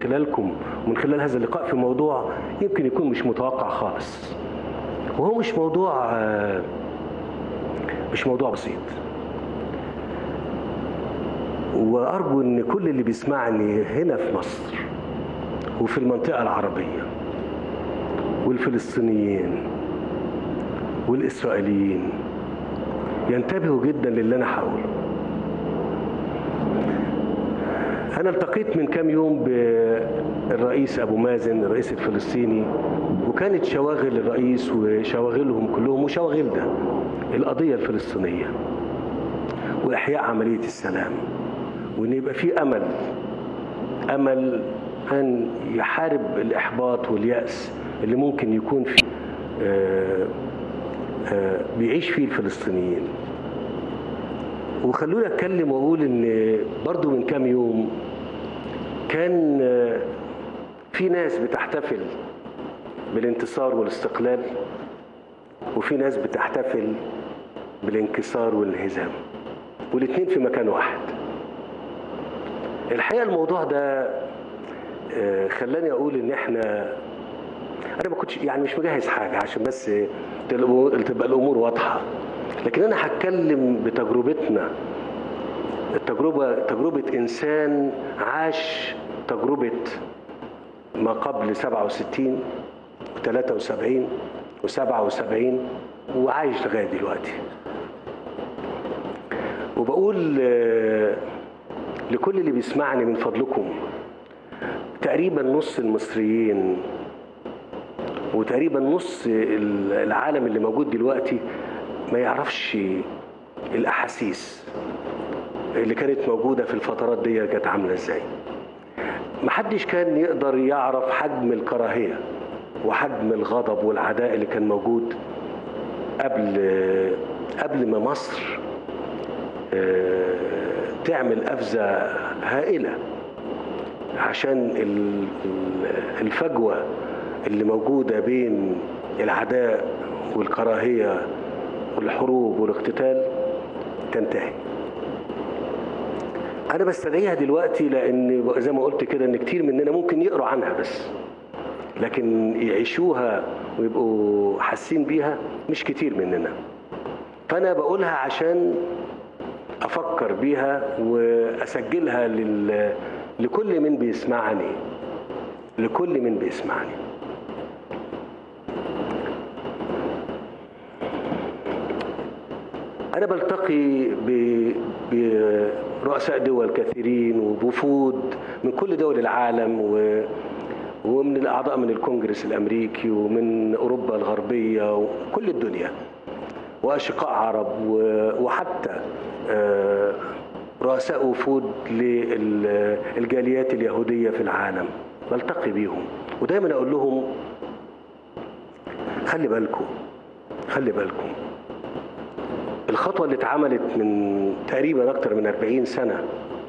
خلالكم ومن خلال هذا اللقاء في موضوع يمكن يكون مش متوقع خالص وهو مش موضوع آه، مش موضوع بسيط وارجو ان كل اللي بيسمعني هنا في مصر وفي المنطقه العربيه والفلسطينيين والاسرائيليين ينتبهوا جدا للي انا هقوله أنا التقيت من كام يوم بالرئيس أبو مازن الرئيس الفلسطيني وكانت شواغل الرئيس وشواغلهم كلهم وشواغلنا القضية الفلسطينية وإحياء عملية السلام وإن يبقى في أمل أمل أن يحارب الإحباط واليأس اللي ممكن يكون في آه، آه، بيعيش فيه الفلسطينيين وخلوني اتكلم واقول ان برضو من كام يوم كان آه، في ناس بتحتفل بالانتصار والاستقلال وفي ناس بتحتفل بالانكسار والانهزام والاثنين في مكان واحد الحقيقه الموضوع ده آه، خلاني اقول ان احنا انا ما كنتش يعني مش مجهز حاجه عشان بس تبقى تبقى الامور واضحه لكن انا هتكلم بتجربتنا التجربه تجربه انسان عاش تجربه ما قبل 67 و73 و77 وعايش لغايه دلوقتي وبقول آه، لكل اللي بيسمعني من فضلكم تقريبا نص المصريين وتقريبا نص العالم اللي موجود دلوقتي ما يعرفش الاحاسيس اللي كانت موجوده في الفترات دي كانت عامله ازاي محدش كان يقدر يعرف حجم الكراهيه وحجم الغضب والعداء اللي كان موجود قبل قبل ما مصر آه، تعمل قفزه هائله عشان ال- ال- الفجوه اللي موجوده بين العداء والكراهيه والحروب والاقتتال تنتهي انا بستدعيها دلوقتي لان زي ما قلت كده ان كتير مننا ممكن يقروا عنها بس لكن يعيشوها ويبقوا حاسين بيها مش كتير مننا فانا بقولها عشان افكر بيها واسجلها لل... لكل من بيسمعني لكل من بيسمعني أنا بلتقي ب- برؤساء دول كثيرين وبوفود من كل دول العالم و ومن الأعضاء من الكونجرس الأمريكي ومن أوروبا الغربية وكل الدنيا وأشقاء عرب و- وحتى آه، رؤساء وفود للجاليات اليهودية في العالم بلتقي بيهم ودايما أقول لهم خلي بالكم خلي بالكم الخطوة اللي اتعملت من تقريبا أكتر من 40 سنة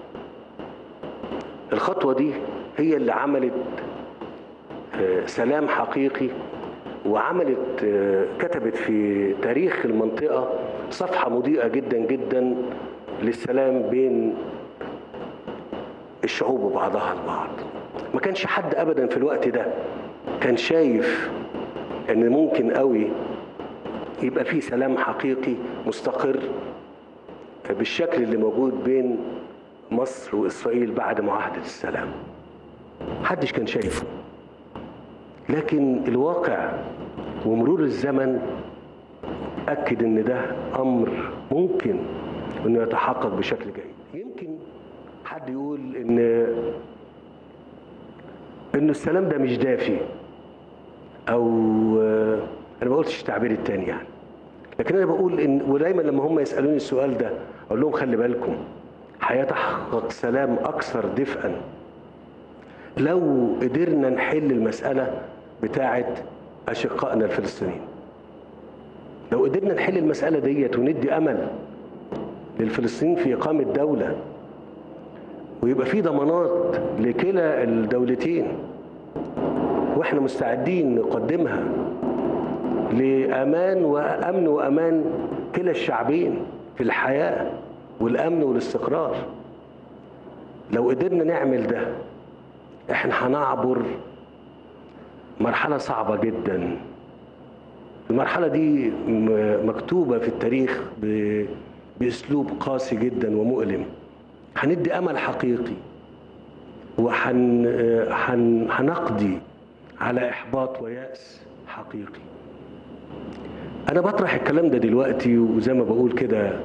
الخطوة دي هي اللي عملت آه، سلام حقيقي وعملت آه، كتبت في تاريخ المنطقة صفحة مضيئة جدا جدا للسلام بين الشعوب وبعضها البعض ما كانش حد أبدا في الوقت ده كان شايف ان ممكن قوي يبقى في سلام حقيقي مستقر بالشكل اللي موجود بين مصر واسرائيل بعد معاهده السلام محدش كان شايفه لكن الواقع ومرور الزمن اكد ان ده امر ممكن انه يتحقق بشكل جيد يمكن حد يقول ان انه السلام ده مش دافي او آه، انا ما قلتش التعبير التاني يعني لكن انا بقول ان ودايما لما هم يسالوني السؤال ده اقول لهم خلي بالكم هيتحقق سلام اكثر دفئا لو قدرنا نحل المساله بتاعه اشقائنا الفلسطينيين لو قدرنا نحل المساله ديت وندي امل للفلسطينيين في اقامه دوله ويبقى في ضمانات لكلا الدولتين واحنا مستعدين نقدمها لامان وامن وامان كلا الشعبين في الحياه والامن والاستقرار لو قدرنا نعمل ده احنا هنعبر مرحلة صعبة جدا المرحلة دي م- مكتوبة في التاريخ ب- بأسلوب قاسي جدا ومؤلم هندي أمل حقيقي وهنقضي على إحباط ويأس حقيقي أنا بطرح الكلام ده دلوقتي وزي ما بقول كده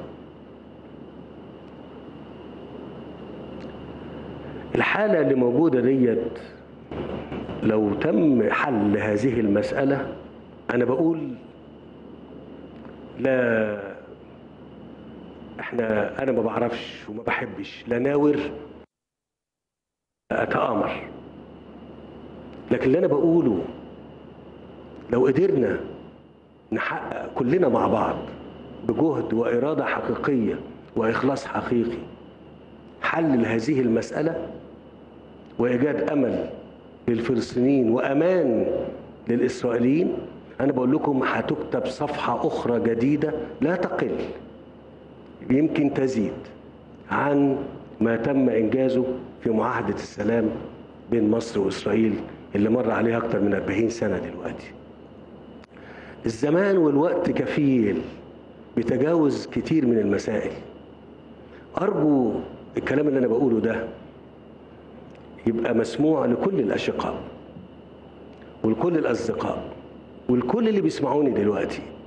الحالة اللي موجودة ديت لو تم حل هذه المسألة أنا بقول لا احنا أنا ما بعرفش وما بحبش لا ناور أتآمر لكن اللي أنا بقوله لو قدرنا نحقق كلنا مع بعض بجهد وإرادة حقيقية وإخلاص حقيقي حل هذه المسألة وإيجاد أمل للفلسطينيين وأمان للإسرائيليين أنا بقول لكم هتكتب صفحة أخرى جديدة لا تقل يمكن تزيد عن ما تم إنجازه في معاهدة السلام بين مصر وإسرائيل اللي مر عليها أكتر من 40 سنة دلوقتي الزمان والوقت كفيل بتجاوز كتير من المسائل أرجو الكلام اللي أنا بقوله ده يبقى مسموع لكل الأشقاء ولكل الأصدقاء والكل اللي بيسمعوني دلوقتي